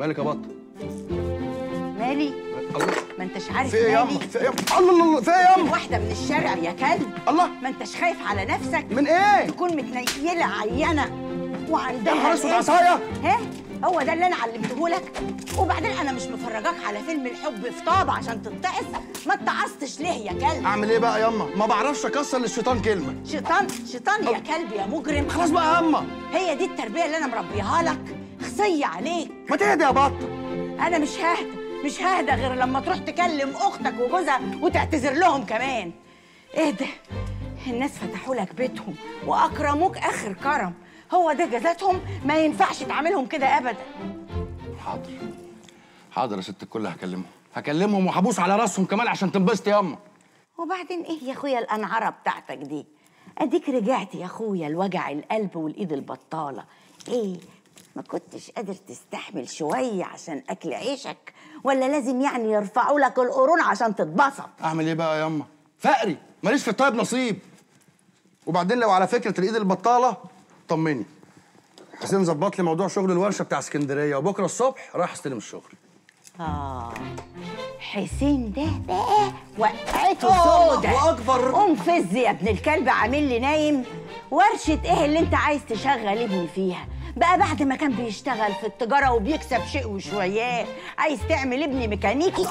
مالك يا بطه مالي الله ما انتش عارف في ايه ياما مالي في ايه ياما الله الله الله في ايه ياما واحده من الشارع يا كلب الله ما انتش خايف على نفسك من ايه تكون متنيله عينه وعندها يا نهار اسود الإيه؟ عصايه ها هو ده اللي انا علمته لك وبعدين انا مش مفرجاك على فيلم الحب في طابع عشان تتعص ما اتعصتش ليه يا كلب اعمل ايه بقى ياما ما بعرفش اكسر للشيطان كلمه شيطان شيطان يا كلب يا مجرم خلاص بقى ياما هي دي التربيه اللي انا مربيها لك خصيه عليك ما تهدي يا بطه انا مش ههدى مش ههدى غير لما تروح تكلم اختك وجوزها وتعتذر لهم كمان اهدى الناس فتحوا لك بيتهم واكرموك اخر كرم هو ده جزاتهم ما ينفعش تعاملهم كده ابدا حاضر حاضر يا ست الكل هكلمهم هكلمهم وهبوس على راسهم كمان عشان تنبسط ياما وبعدين ايه يا اخويا الانعره بتاعتك دي اديك رجعت يا اخويا لوجع القلب والايد البطاله ايه ما كنتش قادر تستحمل شويه عشان اكل عيشك ولا لازم يعني يرفعوا لك القرون عشان تتبسط اعمل ايه بقى ياما فقري ماليش في الطيب نصيب وبعدين لو على فكره الايد البطاله طمني حسين ظبط لي موضوع شغل الورشه بتاع اسكندريه وبكره الصبح رايح استلم الشغل آه حسين ده بقى وقعته الله سودة أكبر. قوم فز يا ابن الكلب عامل لي نايم ورشة ايه اللي انت عايز تشغل ابني فيها بقى بعد ما كان بيشتغل في التجارة وبيكسب شيء وشويات عايز تعمل ابني ميكانيكي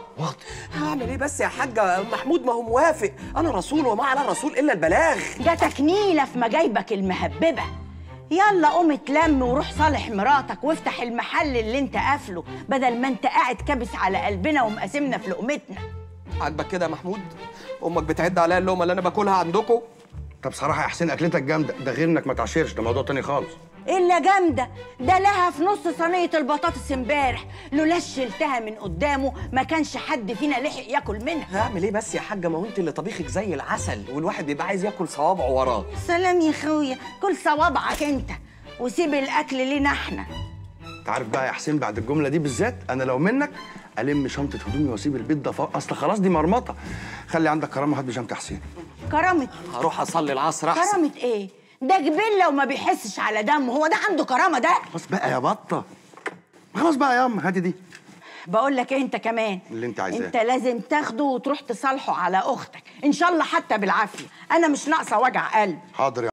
هعمل ايه بس يا حاجة محمود ما هو موافق انا رسول وما على الرسول الا البلاغ جاتك نيلة في مجايبك المهببة يلا قوم اتلم وروح صالح مراتك وافتح المحل اللي انت قافله بدل ما انت قاعد كابس على قلبنا ومقاسمنا في لقمتنا عاجبك كده يا محمود امك بتعد عليا اللقمه اللي انا باكلها عندكم طب صراحه يا حسين اكلتك جامده ده غير انك ما تعشرش ده موضوع تاني خالص الا جامده ده لها في نص صينيه البطاطس امبارح لولا شلتها من قدامه ما كانش حد فينا لحق ياكل منها هعمل ايه بس يا حاجه ما هو انت اللي طبيخك زي العسل والواحد بيبقى عايز ياكل صوابعه وراه سلام يا خويا كل صوابعك انت وسيب الاكل لينا احنا انت عارف بقى يا حسين بعد الجمله دي بالذات انا لو منك الم شنطه هدومي واسيب البيت ده فوق اصل خلاص دي مرمطه خلي عندك كرامه هات بيجامه حسين كرامه هروح اصلي العصر احسن كرامه ايه ده جبله وما بيحسش على دم هو ده عنده كرامه ده خلاص بقى يا بطه خلاص بقى يا ام هاتي دي بقول لك إيه انت كمان اللي انت عايزاه. انت لازم تاخده وتروح تصالحه على اختك ان شاء الله حتى بالعافيه انا مش ناقصه وجع قلب حاضر يا